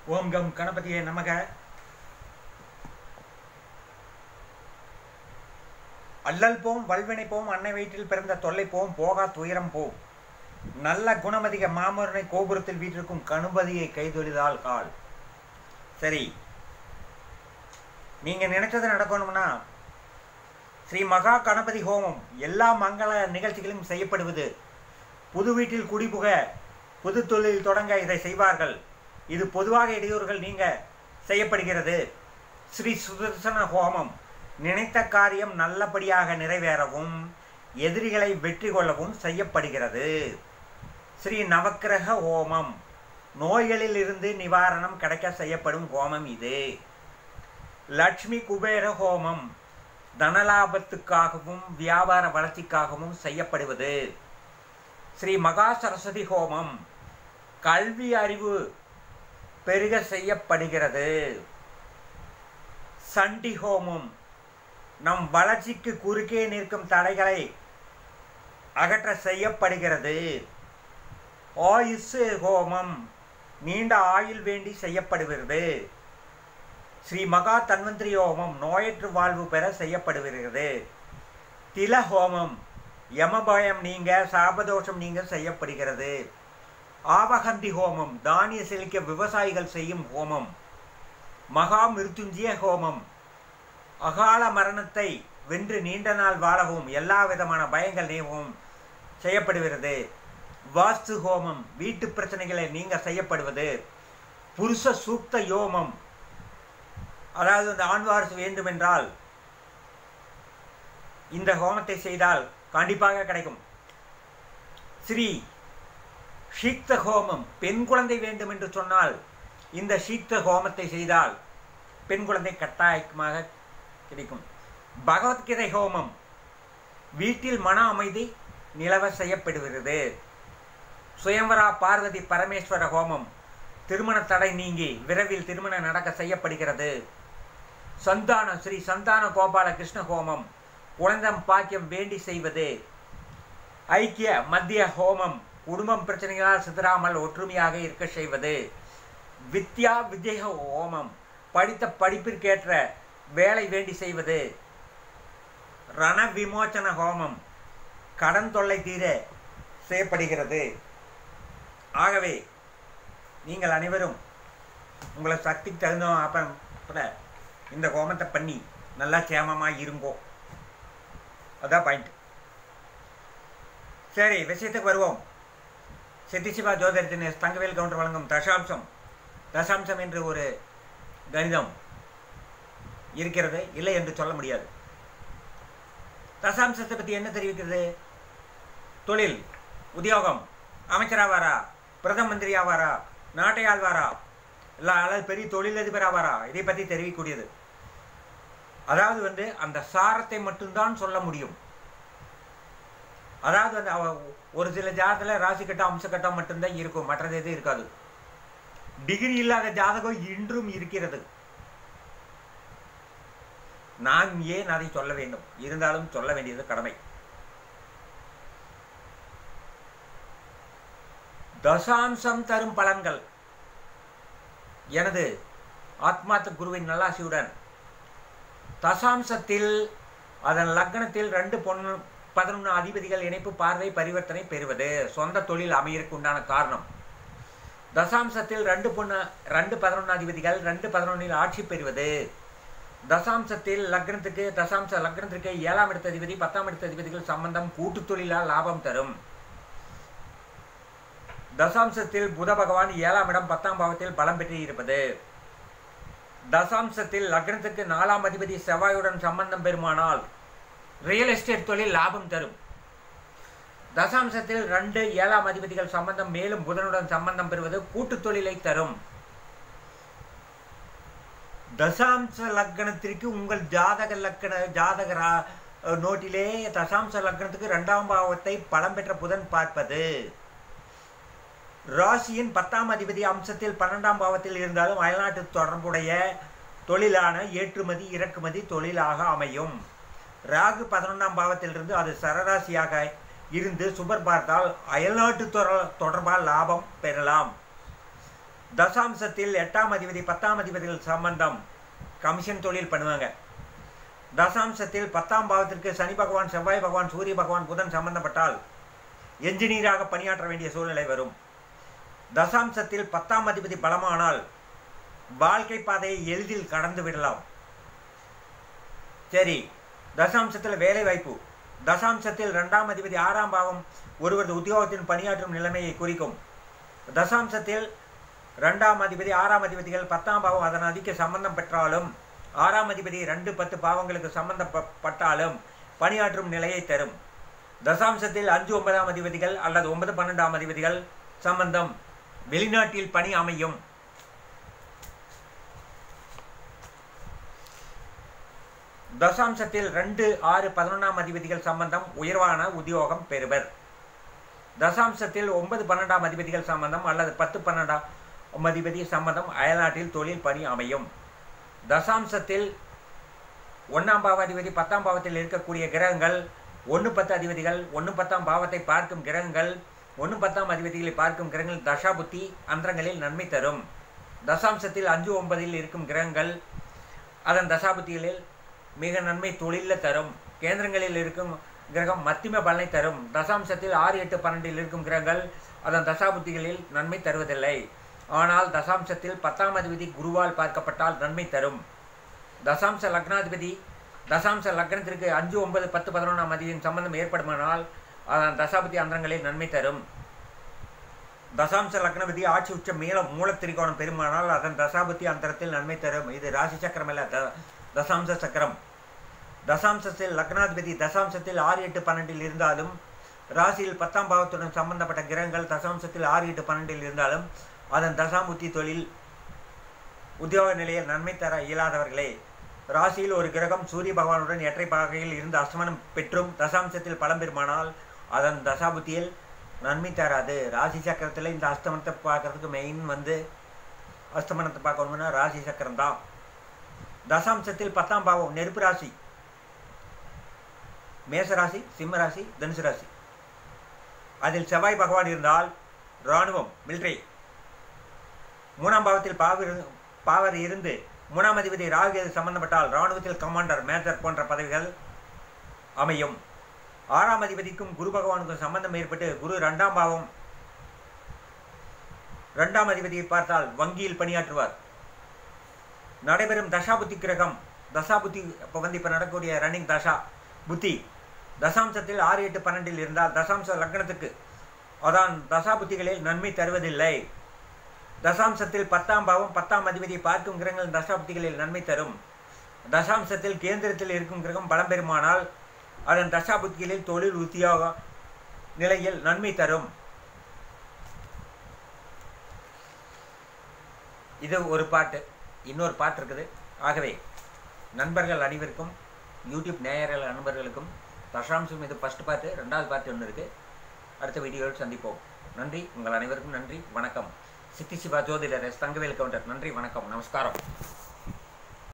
ஓம் come கணபதியே நமக அல்லல் போம் வல்வினை போம் அன்னை வயிற்றில் பிறந்த தொல்லை போம் போகா துயரம் போம் நல்ல குணமதிக மாமருனை கோபுரத்தில் வீற்றிருக்கும் கணுபதியை கைதொழிதால் கால் சரி நீங்க நினைச்சது நடக்கணும்னா ஸ்ரீ மகா கணபதி ஹோமம் எல்லா மங்கள நிகழ்ச்சிகளும் செய்யப்படுவது புது வீட்டில் குடிபுக புது தொழில் தொடங்க இதை செய்வார்கள் இது பொதுவாக இடையூறுகள் நீங்க செய்யப்படுகிறது ஸ்ரீ சுதர்சன ஹோமம் நினைத்த காரியம் நல்லபடியாக நிறைவேறவும் எதிரிகளை வெற்றி கொள்ளவும் செய்யப்படுகிறது ஸ்ரீ நவக்கிரக ஹோமம் நோய்களில் இருந்து நிவாரணம் கிடைக்க செய்யப்படும் ஹோமம் இது லட்சுமி குபேர ஹோமம் தனலாபத்துக்காகவும் வியாபார வளர்ச்சிக்காகவும் செய்யப்படுவது ஸ்ரீ மகா சரஸ்வதி ஹோமம் கல்வி அறிவு பெருக செய்யப்படுகிறது சண்டி ஹோமம் நம் வளர்ச்சிக்கு குறுக்கே நிற்கும் தடைகளை அகற்ற செய்யப்படுகிறது ஆயுசு ஹோமம் நீண்ட ஆயுள் வேண்டி செய்யப்படுகிறது ஸ்ரீ மகா தன்வந்திரி ஹோமம் நோயற்று வாழ்வு பெற செய்யப்படுகிறது தில ஹோமம் யமபயம் நீங்க சாபதோஷம் நீங்க செய்யப்படுகிறது ஆவகந்தி ஹோமம் தானிய செழிக்க விவசாயிகள் செய்யும் ஹோமம் மகா மிருத்துஞ்சிய ஹோமம் அகால மரணத்தை வென்று நீண்ட நாள் வாழவும் எல்லா விதமான பயங்கள் நீங்கவும் செய்யப்படுகிறது வாஸ்து ஹோமம் வீட்டு பிரச்சனைகளை நீங்க செய்யப்படுவது புருஷ சூக்த யோமம் அதாவது அந்த ஆண் வாரிசு வேண்டுமென்றால் இந்த ஹோமத்தை செய்தால் கண்டிப்பாக கிடைக்கும் ஸ்ரீ ஷீக்த ஹோமம் பெண் குழந்தை வேண்டும் என்று சொன்னால் இந்த ஷீக்த ஹோமத்தை செய்தால் பெண் குழந்தை கட்டாயமாக கிடைக்கும் பகவத்கீதை ஹோமம் வீட்டில் மன அமைதி நிலவ செய்யப்படுகிறது சுயம்பரா பார்வதி பரமேஸ்வர ஹோமம் திருமண தடை நீங்கி விரைவில் திருமணம் நடக்க செய்யப்படுகிறது சந்தான ஸ்ரீ சந்தான கோபால கிருஷ்ண ஹோமம் குழந்தம் பாக்கியம் வேண்டி செய்வது ஐக்கிய மத்திய ஹோமம் குடும்பம் பிரச்சனைகளால் சிதறாமல் ஒற்றுமையாக இருக்க செய்வது வித்யா வித்ய ஹோமம் படித்த படிப்பிற்கேற்ற வேலை வேண்டி செய்வது ரண விமோச்சன ஹோமம் கடன் தொல்லை தீர செய்யப்படுகிறது ஆகவே நீங்கள் அனைவரும் உங்களை சக்திக்கு தகுந்த அப்புறம் இந்த ஹோமத்தை பண்ணி நல்லா சேமமாக இருங்கோ அதான் பாயிண்ட் சரி விஷயத்துக்கு வருவோம் சித்திசிவா ஜோதிடத்தின் தங்கவேல் கவுண்டர் வழங்கும் தசாம்சம் தசாம்சம் என்று ஒரு கணிதம் இருக்கிறது இல்லை என்று சொல்ல முடியாது தசாம்சத்தை பற்றி என்ன தெரிவிக்கிறது தொழில் உத்தியோகம் அமைச்சராவாரா பிரதம மந்திரி ஆவாரா நாட்டை ஆழ்வாரா இல்லை அல்லது பெரிய தொழிலதிபர் ஆவாரா இதை பற்றி தெரிவிக்கக்கூடியது அதாவது வந்து அந்த சாரத்தை மட்டும்தான் சொல்ல முடியும் அதாவது வந்து அவ ஒரு சில ஜாதகத்தில் ராசி கட்டம் அம்ச கட்டம் மட்டும்தான் இருக்கும் மற்றது எதுவும் இருக்காது டிகிரி இல்லாத ஜாதகம் இன்றும் இருக்கிறது நான் ஏன் அதை சொல்ல வேண்டும் இருந்தாலும் சொல்ல வேண்டியது கடமை தசாம்சம் தரும் பலன்கள் எனது ஆத்மாத்த குருவின் நல்லாசியுடன் தசாம்சத்தில் அதன் லக்னத்தில் ரெண்டு பொண்ணு பதினொன்று அதிபதிகள் இணைப்பு பார்வை பரிவர்த்தனை பெறுவது சொந்த தொழில் அமையருக்கு உண்டான காரணம் தசாம்சத்தில் ரெண்டு பொண்ணு ரெண்டு பதினொன்று அதிபதிகள் ரெண்டு பதினொன்றில் ஆட்சி பெறுவது தசாம்சத்தில் லக்னத்துக்கு தசாம்ச லக்னத்திற்கு ஏழாம் இடத்த அதிபதி பத்தாம் இடத்த அதிபதிகள் சம்பந்தம் கூட்டு தொழிலால் லாபம் தரும் தசாம்சத்தில் புத பகவான் ஏழாம் இடம் பத்தாம் பாவத்தில் பலம் பெற்று இருப்பது தசாம்சத்தில் லக்னத்துக்கு நாலாம் அதிபதி செவ்வாயுடன் சம்பந்தம் பெறுமானால் ரியல் எஸ்டேட் தொழில் லாபம் தரும் தசாம்சத்தில் ரெண்டு ஏழாம் அதிபதிகள் சம்பந்தம் மேலும் புதனுடன் சம்பந்தம் பெறுவது கூட்டு தொழிலை தரும் தசாம்ச லக்னத்திற்கு உங்கள் ஜாதக லக்கண ஜாதக நோட்டிலே தசாம்ச லக்னத்துக்கு இரண்டாம் பாவத்தை பலம் பெற்ற புதன் பார்ப்பது ராசியின் பத்தாம் அதிபதி அம்சத்தில் பன்னெண்டாம் பாவத்தில் இருந்தாலும் அயல்நாட்டு தொடர்புடைய தொழிலான ஏற்றுமதி இறக்குமதி தொழிலாக அமையும் ராகு பதினொன்றாம் பாவத்திலிருந்து அது சரராசியாக இருந்து சுபர் பார்த்தால் அயல்நாட்டு தொடர்பால் லாபம் பெறலாம் தசாம்சத்தில் எட்டாம் அதிபதி பத்தாம் அதிபதிகள் சம்பந்தம் கமிஷன் தொழில் பண்ணுவாங்க தசாம்சத்தில் பத்தாம் பாவத்திற்கு சனி பகவான் செவ்வாய் பகவான் சூரிய பகவான் புதன் சம்பந்தப்பட்டால் என்ஜினியராக பணியாற்ற வேண்டிய சூழ்நிலை வரும் தசாம்சத்தில் பத்தாம் அதிபதி பலமானால் வாழ்க்கை பாதையை எளிதில் கடந்து விடலாம் சரி தசாம்சத்தில் வேலை வாய்ப்பு தசாம்சத்தில் இரண்டாம் அதிபதி ஆறாம் பாவம் ஒருவரது உத்தியோகத்தின் பணியாற்றும் நிலைமையை குறிக்கும் தசாம்சத்தில் இரண்டாம் அதிபதி ஆறாம் அதிபதிகள் பத்தாம் பாவம் அதன் அதிக சம்பந்தம் பெற்றாலும் ஆறாம் அதிபதி ரெண்டு பத்து பாவங்களுக்கு சம்பந்தப்பட்டாலும் பணியாற்றும் நிலையை தரும் தசாம்சத்தில் அஞ்சு ஒன்பதாம் அதிபதிகள் அல்லது ஒன்பது பன்னெண்டாம் அதிபதிகள் சம்பந்தம் வெளிநாட்டில் பணி அமையும் தசாம்சத்தில் ரெண்டு ஆறு பதினொன்றாம் அதிபதிகள் சம்பந்தம் உயர்வான உத்தியோகம் பெறுவர் தசாம்சத்தில் ஒன்பது பன்னெண்டாம் அதிபதிகள் சம்பந்தம் அல்லது பத்து பன்னெண்டாம் அதிபதி சம்பந்தம் அயல்நாட்டில் தொழில் பணி அமையும் தசாம்சத்தில் ஒன்றாம் பாவாதிபதி பத்தாம் பாவத்தில் இருக்கக்கூடிய கிரகங்கள் ஒன்று பத்து அதிபதிகள் ஒன்று பத்தாம் பாவத்தை பார்க்கும் கிரகங்கள் ஒன்று பத்தாம் அதிபதிகளை பார்க்கும் கிரகங்கள் தசாபுத்தி அந்தரங்களில் நன்மை தரும் தசாம்சத்தில் அஞ்சு ஒன்பதில் இருக்கும் கிரகங்கள் அதன் தசாபுத்திகளில் மிக நன்மை தொழிலில் தரும் கேந்திரங்களில் இருக்கும் கிரகம் மத்திம பலனை தரும் தசாம்சத்தில் ஆறு எட்டு பன்னெண்டில் இருக்கும் கிரகங்கள் அதன் தசாபுத்திகளில் நன்மை தருவதில்லை ஆனால் தசாம்சத்தில் பத்தாம் அதிபதி குருவால் பார்க்கப்பட்டால் நன்மை தரும் தசாம்ச லக்னாதிபதி தசாம்ச லக்னத்திற்கு அஞ்சு ஒன்பது பத்து பதினொன்றாம் அதிபதியின் சம்பந்தம் ஏற்படுமானால் அதன் தசாபதி அந்தரங்களில் நன்மை தரும் தசாம்ச லக்னபதி ஆட்சி உச்ச மேல மூலத்திரிகோணம் பெருமானால் அதன் தசாபதி அந்தரத்தில் நன்மை தரும் இது ராசி சக்கரம் அல்ல த தசாம்ச சக்கரம் தசாம்சத்தில் லக்னாதிபதி தசாம்சத்தில் ஆறு எட்டு பன்னெண்டில் இருந்தாலும் ராசியில் பத்தாம் பாவத்துடன் சம்பந்தப்பட்ட கிரகங்கள் தசாம்சத்தில் ஆறு எட்டு பன்னெண்டில் இருந்தாலும் அதன் தசாமுத்தி தொழில் உத்தியோக நிலையில் நன்மை தர இயலாதவர்களே ராசியில் ஒரு கிரகம் சூரிய பகவானுடன் எற்றை பாகையில் இருந்து அஸ்தமனம் பெற்றும் தசாம்சத்தில் பலம் பெறுமானால் அதன் தசாபுத்தியில் நன்மை தராது ராசி சக்கரத்தில் இந்த அஸ்தமனத்தை பார்க்கறதுக்கு மெயின் வந்து அஸ்தமனத்தை பார்க்கணும்னா ராசி சக்கரம் தான் தசாம்சத்தில் பத்தாம் பாவம் நெருப்பு ராசி மேசராசி சிம்ம ராசி தனுசு ராசி அதில் செவ்வாய் பகவான் இருந்தால் இராணுவம் மிலிட்ரி மூணாம் பாவத்தில் பாவர் பாவர் இருந்து மூணாம் அதிபதி ராகு சம்பந்தப்பட்டால் இராணுவத்தில் கமாண்டர் மேஜர் போன்ற பதவிகள் அமையும் ஆறாம் அதிபதிக்கும் குரு பகவானுக்கும் சம்பந்தம் ஏற்பட்டு குரு ரெண்டாம் பாவம் ரெண்டாம் அதிபதியை பார்த்தால் வங்கியில் பணியாற்றுவார் நடைபெறும் தசாபுத்தி கிரகம் தசாபுத்தி இப்போ வந்து இப்போ நடக்கக்கூடிய ரன்னிங் தசா புத்தி தசாம்சத்தில் ஆறு எட்டு பன்னெண்டில் இருந்தால் தசாம்ச லக்னத்துக்கு அதான் தசாபுத்திகளில் நன்மை தருவதில்லை தசாம்சத்தில் பத்தாம் பாவம் பத்தாம் அதிபதியை பார்க்கும் கிரகங்கள் தசாபுத்திகளில் நன்மை தரும் தசாம்சத்தில் கேந்திரத்தில் இருக்கும் கிரகம் பலம் பெறுமானால் அதன் தசாபுத்திகளில் தொழில் உத்தியோக நிலையில் நன்மை தரும் இது ஒரு பாட்டு இன்னொரு பாட்டு இருக்குது ஆகவே நண்பர்கள் அனைவருக்கும் யூடியூப் நேயர்கள் நண்பர்களுக்கும் தசாம்சம் இது ஃபஸ்ட் பார்ட்டு ரெண்டாவது பார்ட்டு ஒன்று இருக்குது அடுத்த வீடியோவில் சந்திப்போம் நன்றி உங்கள் அனைவருக்கும் நன்றி வணக்கம் சித்தி சிவா ஜோதிடர் எஸ் தங்கவேல் கவுண்டர் நன்றி வணக்கம் நமஸ்காரம்